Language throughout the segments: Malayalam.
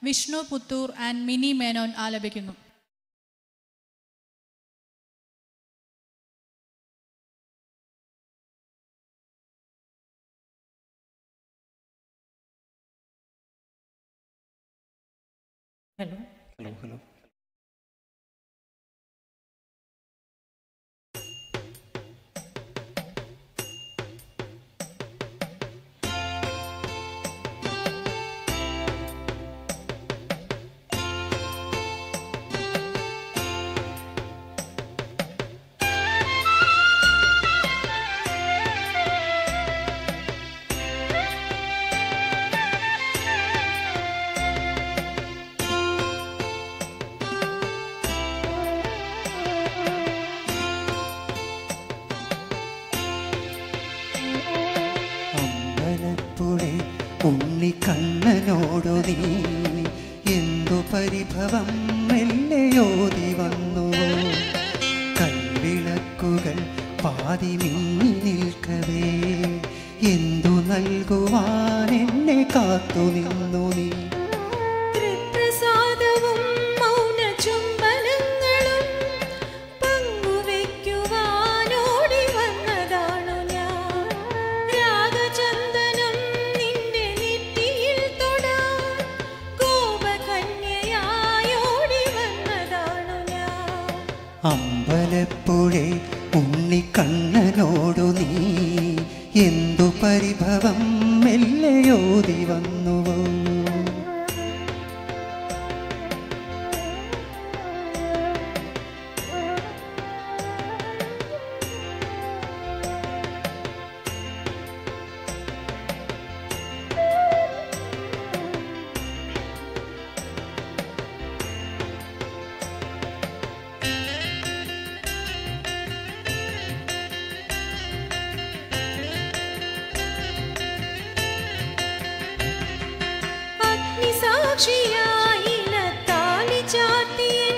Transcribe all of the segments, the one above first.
വിഷ്ണു പുത്തൂർ ആൻഡ് മിനി മേനോൻ ആലപിക്കുന്നു ഹലോ ഹലോ ഹലോ അമ്പലപ്പുഴെ ഉണ്ണിക്കണ്ണനോടു നീ എന്തു പരിഭവം മെല്ലയോതി വന്നു കൽവിളക്കുകൾ പാതി മിന്നി നിൽക്കവേ എന്തു നൽകുവാൻ എന്നെ കാത്തു നിന്നു നീ തൃപ്രസാദവും മൗന ചുംബനങ്ങളും പങ്കുവെക്കുവാനോടി വന്നതാണു ഞാൻ രാഗചന്ദനം നിന്റെ നെറ്റിയിൽ തൊടാൻ കോപകന്യയായോടി വന്നതാണു ഞാൻ അമ്പലപ്പുഴെ ഉണ്ണിക്കണ്ണനോടു നീ എന്തു പരിഭവം മെല്ലയോതി വന്നുവോ അഗ്നിസാക്ഷിയായിലത്താലി ചാർത്തിയൻ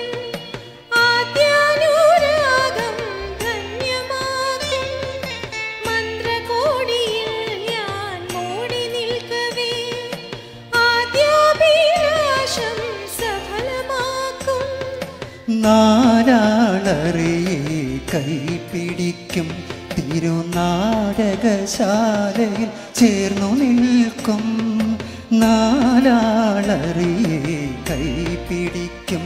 ആദ്യാനുരാഗം ധന്യമാക്കും മന്ത്രകോടിയിൽ ഞാൻ മൂടി നിൽക്കവേ ആദ്യാഭിലാഷം സഫലമാക്കും നാലാളറിയെ കൈപിടിക്കും തിരുനാടകശാലയിൽ ചേർന്നു നിൽക്കും നാലാളറിയെ കൈപിടിക്കും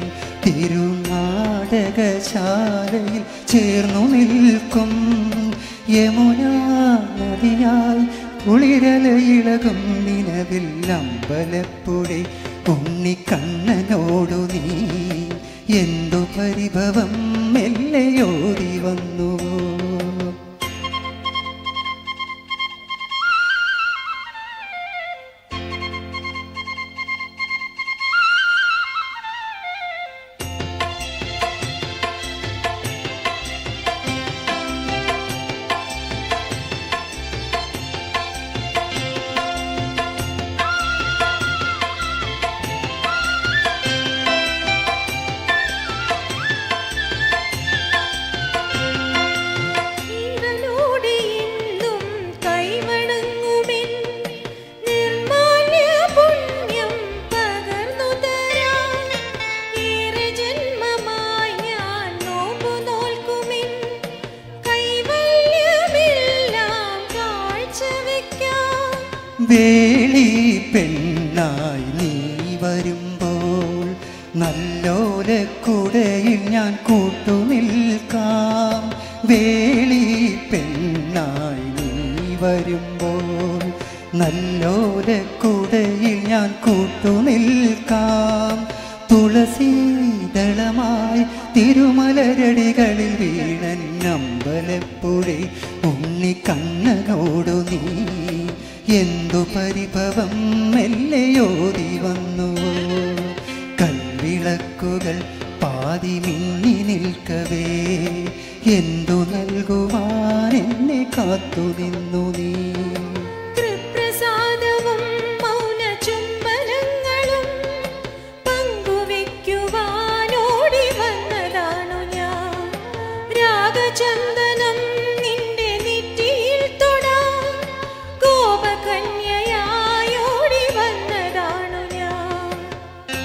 തിരുനാടകശാലയിൽ ചേർന്നു നിൽക്കും യമുനാ നദിയായി കുളിരലയിളകും നിലവിൽ അമ്പലപ്പുഴെ ഉണ്ണിക്കണ്ണനോടു നീ എന്തു പരിഭവം മെല്ലയോടി വന്നുവോ ജീവനോടെ എന്നും കൈവണങ്ങുമെൻ നിർമാല്യ പുണ്യം പകർന്നു തരാൻ ഏറെ ജന്മമായി ഞാൻ നോമ്പു നോൽക്കുമെൻ കൈവല്യമെല്ലാം കാഴ്ചവെക്കാം വേളി പെണ്ണായി നീ വരുമ്പോൾ നല്ലോലക്കുടയിൽ ഞാൻ കൂട്ടുനിൽക്കാം വേളി പെണ്ണായി നീ വരുമ്പോൾ നല്ലോലക്കുടയിൽ ഞാൻ കൂട്ടുനിൽക്കാം തുളസീതളമായി തിരുമലരടികളിൽ വീണൻ അമ്പലപ്പുഴെ ഉണ്ണിക്കണ്ണനോടു നീ എന്തു പരിഭവം മെല്ലയോതി വന്നുവോ കൽവിളക്കുകൾ പാതി മിന്നി നിൽക്കവേ എന്തു നൽകുവാൻ എന്നെ കാത്തു നിന്നു നീ തൃപ്രസാദവും മൗന ചുംബനങ്ങളും പങ്കുവെക്കുവാനോടി വന്നതാണു ഞാൻ രാഗചന്ദനം നിന്റെ നെറ്റിയിൽ തൊടാൻ കോപകന്യയായോടി വന്നതാണു ഞാൻ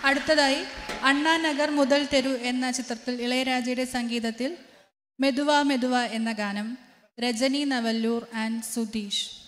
അടുത്തതായി അണ്ണാനഗർ മുതൽ തെരു എന്ന ചിത്രത്തിൽ ഇളയരാജയുടെ സംഗീതത്തിൽ മെതുവ മെതുവ എന്ന ഗാനം രജനി നവല്ലൂർ ആൻഡ് സുധീഷ്